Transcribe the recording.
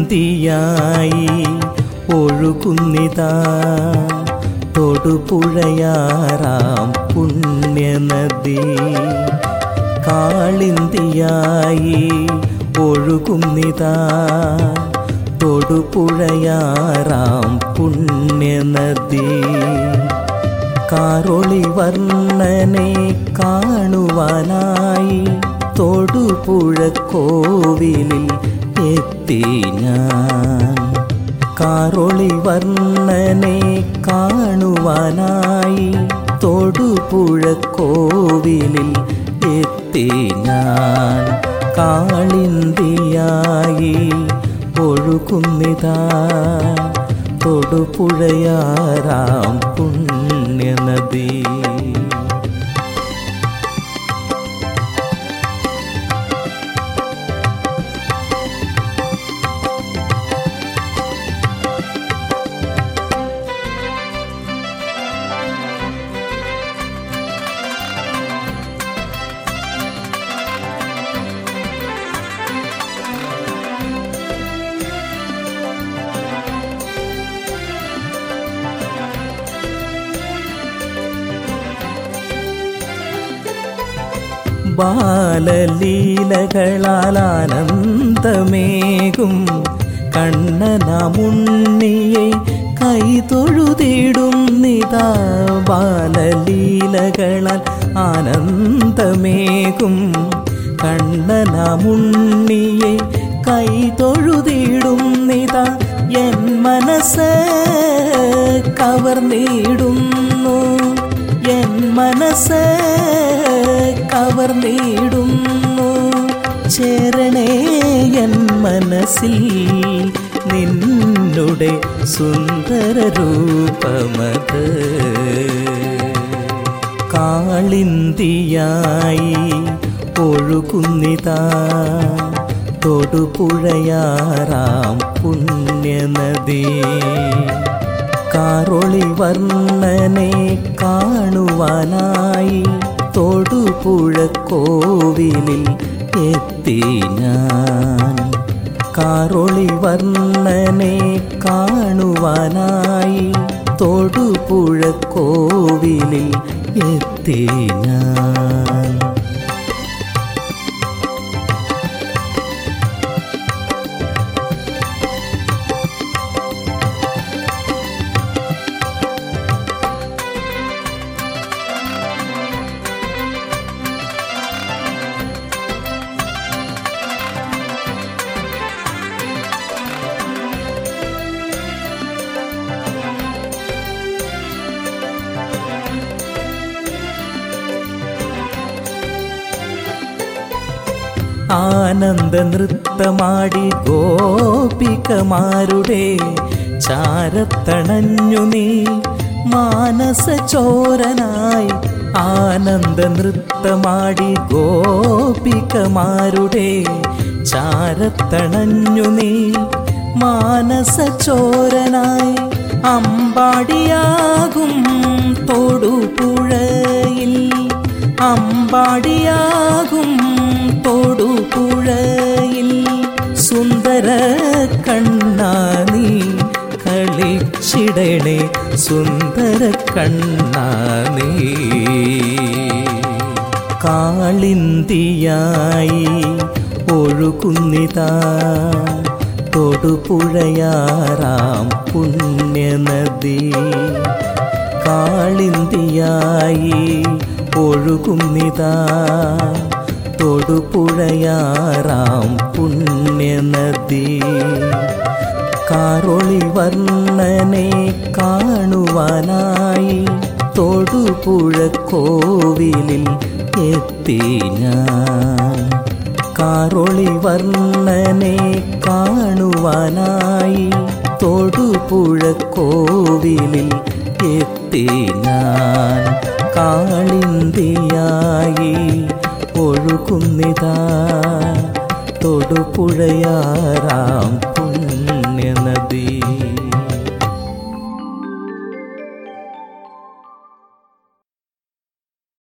കാളിന്തിയായി ഒഴുകുന്നിതാ തൊടുപുഴയാറാം പുണ്യനദി കാളിന്തിയായി ഒഴുകുന്നിതാ തൊടുപുഴയാറാം പുണ്യനദി കാറൊളി വർണ്ണനെ കാണുവാനായി തൊടുപുഴ കോവിലിൽ എത്തി ഞാൻ കാറൊളി വർണ്ണനെ കാണുവാനായി തൊടുപുഴ കോവിലിൽ എത്തി ഞാൻ കാളിന്തിയായി ഒഴുകുന്നിതാ തൊടുപുഴയാറാം പുണ്യനദി ബാലലീലകളാൽ ആനന്ദമേകും കണ്ണനമുണ്ണിയെ കൈതൊഴുതിടും നിതാ ബാലലീലകളാൽ ആനന്ദമേകും കണ്ണനമുണ്ണിയെ കൈതൊഴുതിടും നിതാ എൻ മനസ്സ് കവർന്നിടുന്നു എൻ മനസ്സ് കവർന്നിടുന്നു ചേരണേ എൻ മനസ്സിൽ നിന്നുടെ സുന്ദര രൂപമത് കാളിന്തിയായി ഒഴുകുന്നിതാ തൊടുപുഴയാറാം പുണ്യനദി കാറൊളി വർണ്ണനെ കാണുവാനായി തൊടുപുഴ കോവിലിൽ എത്തി ഞാൻ കാറൊളി വർണ്ണനെ കാണുവാനായി തൊടുപുഴ കോവിലിൽ എത്തി ഞാൻ ആനന്ദ നൃത്തമാടി ഗോപികമാരുടെ ചാരത്തണഞ്ഞു നീ മാനസ ചോരനായി ആനന്ദ നൃത്തമാടി ഗോപികമാരുടെ ചാരത്തണഞ്ഞു നീ മാനസ ചോരനായി അമ്പാടിയാകും തൊടുപുഴയിൽ അമ്പാടിയാകും തൊടുപുഴയിൽ സുന്ദര കണ്ണാനി കളിച്ചിടണേ സുന്ദര കണ്ണാനി കാളിന്തിയായി ഒഴുകുന്നിതാ തൊടുപുഴയാറാം പുണ്യനദി കാളിന്തിയായി ഒഴുകുന്നിതാ തൊടുപുഴയാറാം പുണ്യനദി കാറൊളി വർണ്ണനെ കാണുവാനായി തൊടുപുഴ കോവിലിൽ എത്തി ഞാൻ കാറൊളി വർണ്ണനെ കാണുവാനായി തൊടുപുഴ കോവിലിൽ എത്തി ഞാൻ കാളിന്തിയായി ഒഴുകുന്നിതാ തൊടുപുഴയാറാം പുണ്യനദി